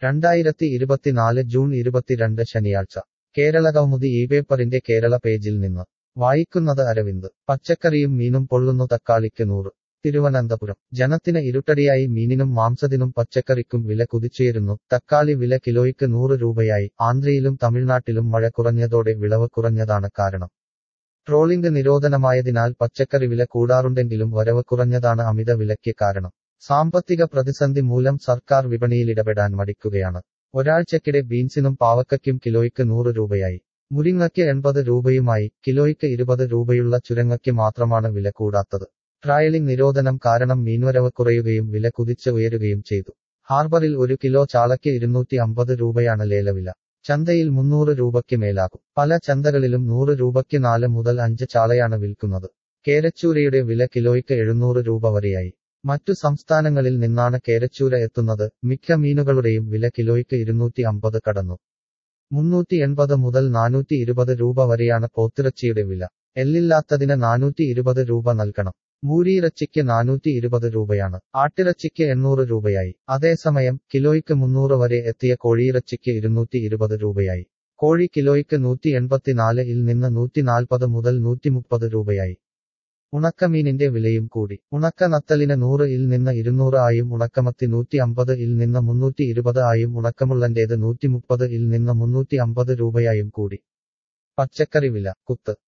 രണ്ടായിരത്തി ഇരുപത്തിനാല് ജൂൺ ഇരുപത്തിരണ്ട് ശനിയാഴ്ച കേരള കൗമുദി ഈ പേപ്പറിന്റെ കേരള പേജിൽ നിന്ന് വായിക്കുന്നത് അരവിന്ദ് പച്ചക്കറിയും മീനും പൊള്ളുന്നു തക്കാളിക്ക് നൂറ് തിരുവനന്തപുരം ജനത്തിന് ഇരുട്ടടിയായി മീനിനും മാംസത്തിനും പച്ചക്കറിക്കും വില കുതിച്ചുയരുന്നു തക്കാളി വില കിലോയ്ക്ക് നൂറ് രൂപയായി ആന്ധ്രയിലും തമിഴ്നാട്ടിലും മഴ കുറഞ്ഞതോടെ വിളവ് കുറഞ്ഞതാണ് കാരണം ട്രോളിംഗ് നിരോധനമായതിനാൽ പച്ചക്കറി വില കൂടാറുണ്ടെങ്കിലും വരവ് കുറഞ്ഞതാണ് അമിത വിലയ്ക്ക് കാരണം സാമ്പത്തിക പ്രതിസന്ധി മൂലം സർക്കാർ വിപണിയിൽ ഇടപെടാൻ മടിക്കുകയാണ് ഒരാഴ്ചക്കിടെ ബീൻസിനും പാവക്കയ്ക്കും കിലോയ്ക്ക് നൂറ് രൂപയായി മുരിങ്ങയ്ക്ക് എൺപത് രൂപയുമായി കിലോയ്ക്ക് ഇരുപത് രൂപയുള്ള ചുരങ്ങയ്ക്ക് മാത്രമാണ് വില കൂടാത്തത് ട്രയലിംഗ് നിരോധനം കാരണം മീൻവരവ് കുറയുകയും വില കുതിച്ച് ഉയരുകയും ചെയ്തു ഹാർബറിൽ ഒരു കിലോ ചാളയ്ക്ക് ഇരുന്നൂറ്റി അമ്പത് രൂപയാണ് ലേലവില ചന്തയിൽ മുന്നൂറ് രൂപയ്ക്ക് മേലാകും പല ചന്തകളിലും നൂറ് രൂപയ്ക്ക് നാല് മുതൽ അഞ്ച് ചാളയാണ് വിൽക്കുന്നത് കേരച്ചൂരയുടെ വില കിലോയ്ക്ക് എഴുന്നൂറ് രൂപ വരെയായി മറ്റു സംസ്ഥാനങ്ങളിൽ നിന്നാണ് കേരച്ചൂര എത്തുന്നത് മിക്ക മീനുകളുടെയും വില കിലോയ്ക്ക് ഇരുന്നൂറ്റി അമ്പത് കടന്നു മുന്നൂറ്റി എൺപത് മുതൽ നാനൂറ്റി ഇരുപത് രൂപ വരെയാണ് പോത്തിറച്ചിയുടെ വില എല്ലില്ലാത്തതിന് നാനൂറ്റി ഇരുപത് രൂപ നൽകണം മൂരിയിറച്ചിക്ക് നാനൂറ്റി ഇരുപത് രൂപയാണ് ആട്ടിറച്ചിക്ക് എണ്ണൂറ് രൂപയായി അതേസമയം കിലോയ്ക്ക് മുന്നൂറ് വരെ എത്തിയ കോഴിയിറച്ചിക്ക് ഇരുന്നൂറ്റി ഇരുപത് രൂപയായി കോഴി കിലോയ്ക്ക് നൂറ്റി എൺപത്തിനാല് ഇൽ നിന്ന് നൂറ്റി നാൽപ്പത് മുതൽ നൂറ്റി മുപ്പത് രൂപയായി ഉണക്കമീനിന്റെ വിലയും കൂടി ഉണക്ക നത്തലിന് നൂറ് ഇൽ നിന്ന് ഇരുന്നൂറ് ആയും ഉണക്കമത്തി നൂറ്റി അമ്പത് ഇൽ നിന്ന് മുന്നൂറ്റി ഇരുപത് ആയും ഉണക്കമുള്ളന്റേത് നൂറ്റി മുപ്പത് ഇൽ നിന്ന് മുന്നൂറ്റി അമ്പത് രൂപയായും കൂടി പച്ചക്കറി വില കുത്ത്